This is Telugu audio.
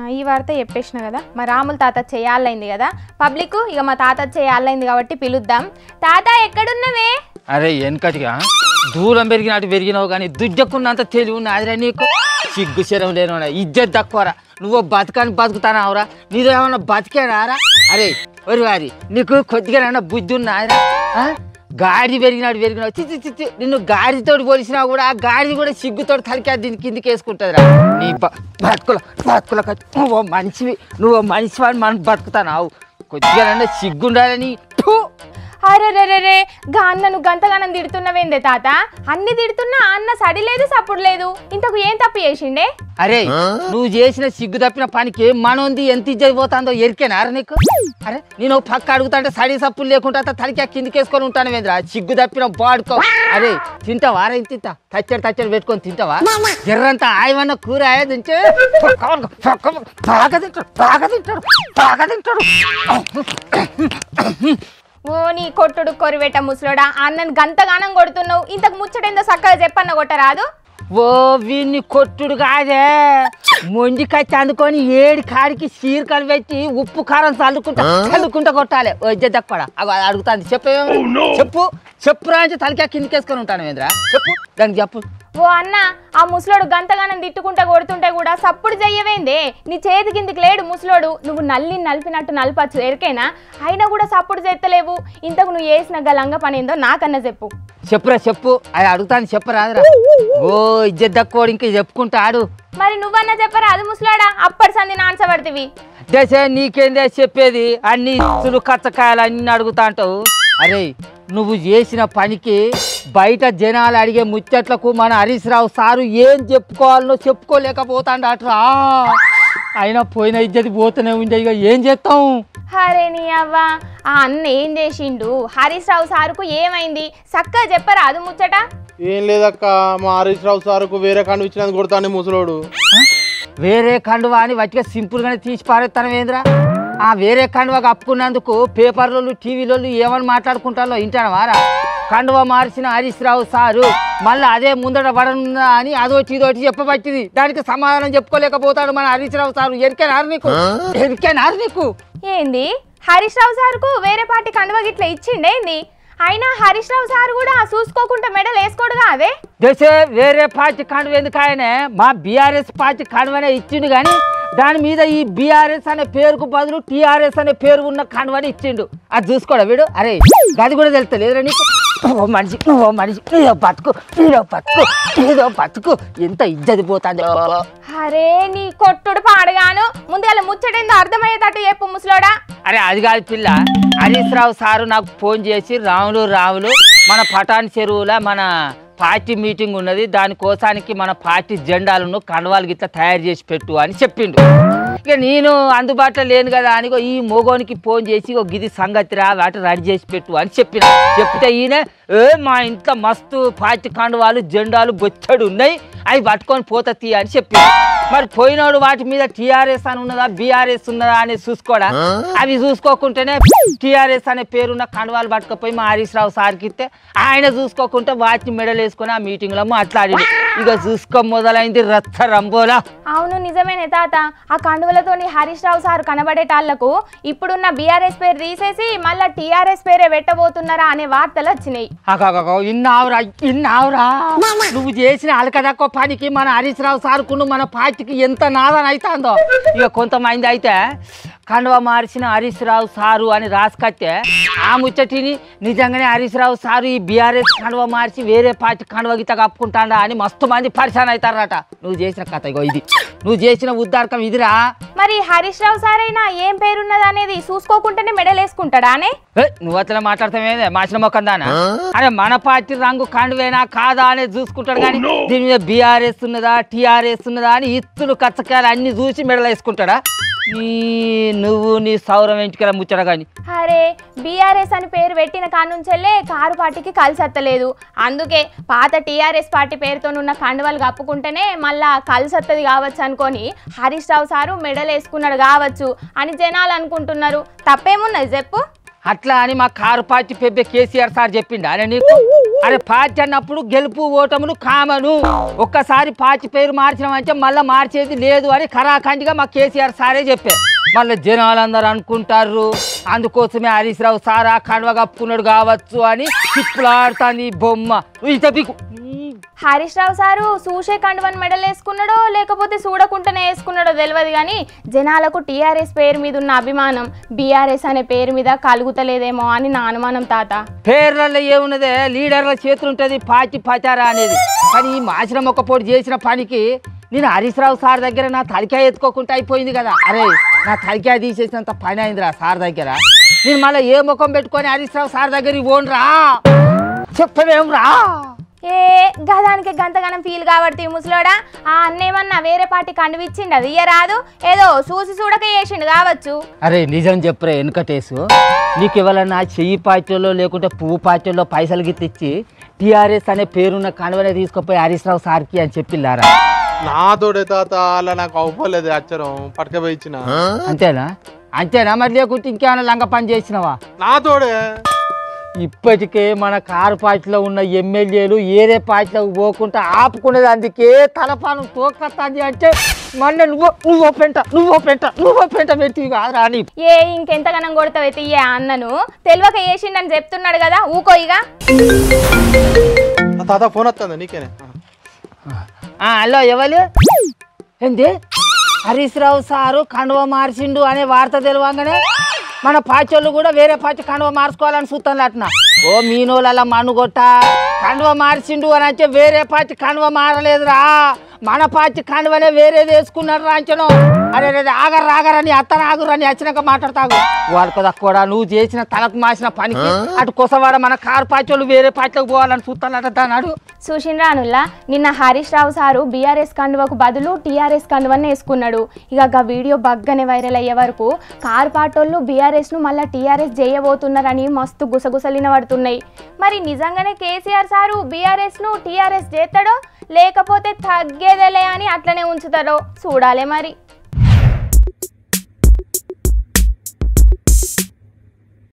ఈ వార్త చెప్పేసిన కదా మా రాముల తాత చేయాలైంది కదా పబ్లిక్ ఇక మా తాత చేయాలైంది కాబట్టి పిలుద్దాం తాత ఎక్కడున్నవే అరే వెనకటిగా దూరం పెరిగినట్టు పెరిగినావు కానీ దుడ్డకున్నంత తెలివి ఉన్నదిరా నీకు సిగ్గు శరం లేను ఇజ్జత్ తక్కువరా నువ్వు బతకని బతుకుతానావురా నీదేమన్నా బతికేనారా అరే ఒరి వారి నీకు కొద్దిగా బుద్ధి ఉన్నదిరా ఆ? గాడి పెరిగినాడు పెరిగినావు చిచ్చి చిచ్చి నిన్ను గాడితోటి పోలిసినా కూడా ఆ గాడి కూడా సిగ్గుతోటి తలికా దీని కిందికి వేసుకుంటుందిరా నీ బ- బతుకుల బతుకుల నువ్వు మనిషివి నువ్వు మనిషి అని మనం బతుకుతానావు కొద్దిగా సిగ్గుండాలని ఠూ అరే రే రే రే గా అన్నను గంతగానం తిడుతున్నవేందే తాత అన్ని తిడుతున్నా అన్న సడి లేదు సప్పుడు లేదు ఇంతకు ఏం తప్పు చేసిండే అరే నువ్వు చేసిన సిగ్గు తప్పిన పనికి మనోంది ఎంత ఇజ్జతి పోతుందో ఎరికేనారా నీకు అరే నేను ఓ పక్క అడుగుతాంటే సడి సప్పులు లేకుండా తలికి కిందికేసుకొని ఉంటాను వేంద్రా సిగ్గు తప్పిన బాడుకో అరే తింటావా అరే తింటా తచ్చడి తచ్చడి పెట్టుకొని తింటావా ఎర్రంతా ఆయమన్న కూర దించే బాగా తింటాడు బాగా తింటాడు బాగా తింటాడు ఓ నీ కొట్టుడు కొరివేట ముసలోడా అన్నను గంతగానం కొడుతున్నావు ఇంతకు ముచ్చటేందో చక్కగా చెప్పన్న కొట్టరాదు ఓ వీన్ని కొట్టుడు కాదే మొండి కచ్చి అందుకొని ఏడి కాడికి చీరకలు పెట్టి ఉప్పు కారం చల్లుకుంటా చల్లుకుంటా కొట్టాలి వద్ద దక్కడా అడుగుతాంది చెప్పు చెప్పు చెప్పురా అంటే తలకే కిందకేసుకొని ఉంటాను వేంద్రా చెప్పు దానికి చెప్పు ఓ అన్న ఆ ముసలోడు గంతగానం తిట్టుకుంటా కొడుతుంటే కూడా సప్పుడు చెయ్యవేందే నీ చేతి కిందికి లేడు ముసలోడు నువ్వు నల్లి నలిపినట్టు నలపచ్చు ఎరికేనా అయినా కూడా సప్పుడు చేస్తలేవు ఇంతకు నువ్వు చేసిన గలంగ పని ఏందో నాకన్నా చెప్పు చెప్పురా చెప్పు అది అడుగుతాను చెప్పరాదురా ఓ ఇజ్జత్ దక్కోడు ఇంకా చెప్పుకుంటా ఆడు మరి నువ్వన్నా చెప్పరా అది ముసలాడా అప్పటి సంది నాన్సబడుతుంది దశ నీకేందే చెప్పేది అన్ని ఇస్తులు కచ్చకాయలు అన్ని అడుగుతా అంటావు అరే నువ్వు చేసిన పనికి బయట జనాలు అడిగే ముచ్చట్లకు మన హరీష్ రావు సారు ఏం చెప్పుకోవాలనో చెప్పుకోలేకపోతాడట్రా అయినా పోయిన ఇజ్జతి పోతూనే ఉండే ఇక ఏం చేస్తాం హరే నీ అవ్వ ఆ అన్న ఏం చేసిండు హరీష్ రావు సారుకు ఏమైంది చక్కగా చెప్పరా అది ముచ్చట ఏం లేదక్క మా హరీష్ రావు సార్కు వేరే కండు ఇచ్చినందుకు కొడతాను ముసలోడు వేరే కండువా అని వట్టిగా సింపుల్గానే తీసి పారేస్తాను ఏంద్రా ఆ వేరే కండువా కప్పుకున్నందుకు పేపర్లలో టీవీలలో ఏమని మాట్లాడుకుంటారో వింటాను వారా కండువా మార్చిన హరీష్ రావు సారు మళ్ళీ అదే ముందట పడనుందా అని అదోటి ఇదోటి చెప్పబట్టింది దానికి సమాధానం చెప్పుకోలేకపోతాడు మన హరీష్ రావు సారు ఎరికేనారు నీకు ఎరికేనారు నీకు ఏంది హరీష్ రావు సార్కు వేరే పార్టీ కండువ గిట్ల ఇచ్చిండే ఏంది అయినా హరీష్ రావు సార్ కూడా చూసుకోకుండా మెడల్ వేసుకోడుగా అదే దశే వేరే పార్టీ కండువ ఎందుకు ఆయనే మా బీఆర్ఎస్ పార్టీ కండువనే ఇచ్చిండు కానీ దాని మీద ఈ బీఆర్ఎస్ అనే పేరుకు బదులు టీఆర్ఎస్ అనే పేరు ఉన్న కండువని ఇచ్చిండు అది చూసుకోడా వీడు అరే గది కూడా తెలుస్తలేదురా నీకు ఓ మనిషి ఓ మనిషి ఏదో బతుకు ఏదో బతుకు ఏదో బతుకు ఎంత ఇజ్జతి పోతుంది అరే నీ కొట్టుడు పాడగాను ముందుగా ముచ్చటేందో అర్థమయ్యేటట్టు చెప్పు ముసలోడా అరే అది కాదు పిల్ల హరీష్ రావు సారు నాకు ఫోన్ చేసి రాములు రాములు మన పటాన్ చెరువుల మన పార్టీ మీటింగ్ ఉన్నది దానికోసానికి మన పార్టీ జెండాలను కండవాలు గిట్ల తయారు చేసి పెట్టు అని చెప్పిండు ఇక నేను అందుబాటులో లేను కదా అని ఇగో ఈ మోగోనికి ఫోన్ చేసి ఇగో గిది సంగతి రా వాటి రెడీ చేసి పెట్టు అని చెప్పిన చెప్తే ఈయన ఏ మా ఇంట్లో మస్తు పార్టీ కండువాలు జెండాలు బొచ్చడు ఉన్నాయి అవి పట్టుకొని పోతా తీ అని చెప్పిండు మరి పోయినోడు వాటి మీద టీఆర్ఎస్ అని ఉన్నదా బీఆర్ఎస్ ఉన్నదా అని చూసుకోడా అవి చూసుకోకుంటేనే టీఆర్ఎస్ అనే పేరున్న కండవాలు పట్టుకపోయి మా హరీష్ రావు సార్కి ఇస్తే ఆయన చూసుకోకుంటే వాటిని మెడలు వేసుకొని ఆ మీటింగ్ లో మాట్లాడి ఇక చూసుకో మొదలైంది రచ్చ రంబోలా అవును నిజమేనే తాత ఆ కండువలతోని హరీష్ రావు సార్ కనబడేటాళ్లకు ఇప్పుడున్న బీఆర్ఎస్ పేరు తీసేసి మళ్ళా టీఆర్ఎస్ పేరే పెట్టబోతున్నారా అనే వార్తలు వచ్చినాయి అగగగో ఇన్నావురా ఇన్నావురా నువ్వు చేసిన అలకదక్క పనికి మన హరీష్ రావు సార్కును మన పార్టీకి ఎంత నాదన అవుతుందో ఇక కొంతమంది అయితే కండువ మార్చిన హరీష్ రావు సారు అని రాసుకత్తే ఆ ముచ్చటిని నిజంగానే హరీష్ రావు సారు ఈ బీఆర్ఎస్ కండువ మార్చి వేరే పార్టీ కండువ గిత కప్పుకుంటాడా అని మస్తు మంది పరిశాన్ అవుతారట నువ్వు చేసిన కథ ఇగో ఇది నువ్వు చేసిన ఉద్దారకం ఇదిరా మరి హరీష్ రావు సార్ అయినా ఏం పేరున్నది అనేది చూసుకోకుండానే మెడల్ వేసుకుంటాడా అనే ఏ, నువ్వు అట్లా మాట్లాడతామేదే మాసిన మొక్కం దానా అరే మన పార్టీ రంగు కండువేనా కాదా అనేది చూసుకుంటాడు కానీ దీని మీద బీఆర్ఎస్ ఉన్నదా టీఆర్ఎస్ ఉన్నదా అని ఇత్తులు కచ్చకాయలు అన్ని చూసి మెడలు వేసుకుంటాడా నీ నువ్వు నీ సౌరం ఎంచుకెళ్ళ ముచ్చట కానీ అరే బీఆర్ఎస్ అని పేరు పెట్టిన కానుంచెల్లే కారు పార్టీకి కలిసి వత్తలేదు అందుకే పాత టీఆర్ఎస్ పార్టీ పేరుతోనున్న కండువలు కప్పుకుంటేనే మళ్ళా కలిసి వత్తది కావచ్చు అనుకొని హరీష్ రావు సారు మెడల్ వేసుకున్నాడు కావచ్చు అని జనాలు అనుకుంటున్నారు తప్పేమున్నది చెప్పు అట్లా అని మా కారు పార్టీ పెబ్బే కేసీఆర్ సార్ చెప్పిండా అని నీకు అరే పార్టీ అన్నప్పుడు గెలుపు ఓటములు కామను ఒక్కసారి పార్టీ పేరు మార్చినామంటే మళ్ళీ మార్చేది లేదు అని ఖరాఖండిగా మా కేసీఆర్ సారే చెప్పారు మళ్ళీ జనాలందరూ అనుకుంటారు అందుకోసమే హరీష్ రావు సారా కండవ కప్పుకున్నాడు కావచ్చు అని తిప్పులాడుతుంది ఈ బొమ్మ ఇంత బిగు హరీష్ రావు సారు చూసే కండువని మెడల్ వేసుకున్నాడో లేకపోతే చూడకుండానే వేసుకున్నాడో తెలియదు కానీ జనాలకు టీఆర్ఎస్ పేరు మీద ఉన్న అభిమానం బీఆర్ఎస్ అనే పేరు మీద కలుగుతలేదేమో అని నా అనుమానం తాత పేర్లలో ఏమున్నదే లీడర్ల చేతులు ఉంటుంది పార్టీ పచారా అనేది కానీ ఈ మాసిన ఒక పోటీ చేసిన పనికి నేను హరీష్ రావు సార్ దగ్గర నా తలికాయ ఎత్తుకోకుండా అయిపోయింది కదా అరే నా తలికాయ తీసేసినంత పని అయిందిరా సార్ దగ్గర నేను మళ్ళీ ఏ ముఖం పెట్టుకొని హరీష్ రావు సార్ దగ్గరికి పోనురా చెప్పవేం రా ఏ గదానికి గంతగానం ఫీల్ కాబట్టి ముసలోడా ఆ అన్నేమన్నా వేరే పార్టీ కండువిచ్చిండు అది ఇయ్యరాదు ఏదో చూసి చూడక చేసిండు కావచ్చు అరే నిజం చెప్పరే వెనుకటేసు నీకు ఎవరన్నా చెయ్యి పార్టీలో లేకుంటే పువ్వు పార్టీలో పైసలు గిట్ల ఇచ్చి టీఆర్ఎస్ అనే పేరున్న కనువనే తీసుకుపోయి హరీష్ రావు సార్కి అని చెప్పిల్లారా నాతోడే తాత అలా నాకు అవ్వలేదు అచ్చరం పట్టుకపోయి ఇచ్చిన అంతేనా అంతేనా మరి లేకుంటే ఇంకేమైనా లంగ పని చేసినావా నాతోడే ఇప్పటికే మన కారు పార్టీలో ఉన్న ఎమ్మెల్యేలు ఏరే పార్టీలోకి పోకుండా ఆపుకునేది అందుకే తలపానం తోకత్తాంది అంటే మళ్ళీ నువ్వు నువ్వు పెంట నువ్వు పెంట నువ్వు పెంట పెట్టి కాదురా అని ఏ ఇంకెంతగానం కొడతావైతే ఇయ్యే అన్నను తెలియక చేసిండని చెప్తున్నాడు కదా ఊకో ఇక ఆ తాత ఫోన్ వస్తుందా నీకేనే ఆ, హలో ఎవరు ఏంది హరీష్ రావు సారు కండువ మార్చిండు అనే వార్త తెలియంగానే మన పార్టీ వాళ్ళు కూడా వేరే పార్టీ కండువ మార్చుకోవాలని చూస్తాను అట్న ఓ మీనోళ్ళ మనుగొట్ట కండువ మార్చిండు అని అంటే వేరే పార్టీ కండువ మారలేదురా మన పార్టీ కండువనే వేరేది వేసుకున్నాడు రాంచను అరే అరే ఆగరు రాగరని అత్తను ఆగురని వచ్చినాక మాట్లాడతాగు వాళ్ళకు కూడా నువ్వు చేసిన తలకు మాసిన పనికి అటు కొసవాడ మన కారు పార్టీ వాళ్ళు వేరే పార్టీలోకి పోవాలని చూస్తానట దానాడు చూసిండ్రా అనుల్లా నిన్న హరీష్ రావు సారు బీఆర్ఎస్ కండువకు బదులు టీఆర్ఎస్ కండువని వేసుకున్నాడు ఇక గా వీడియో బగ్గనే వైరల్ అయ్యే వరకు కారు పాటోళ్ళు బీఆర్ఎస్ను మళ్ళీ టీఆర్ఎస్ చేయబోతున్నారని మస్తు గుసగుసలిన పడుతున్నాయి మరి నిజంగానే కేసీఆర్ సారు బీఆర్ఎస్ను టీఆర్ఎస్ చేస్తాడో లేకపోతే తగ్గేదేలే అని అట్లనే ఉంచుతాడో చూడాలి మరి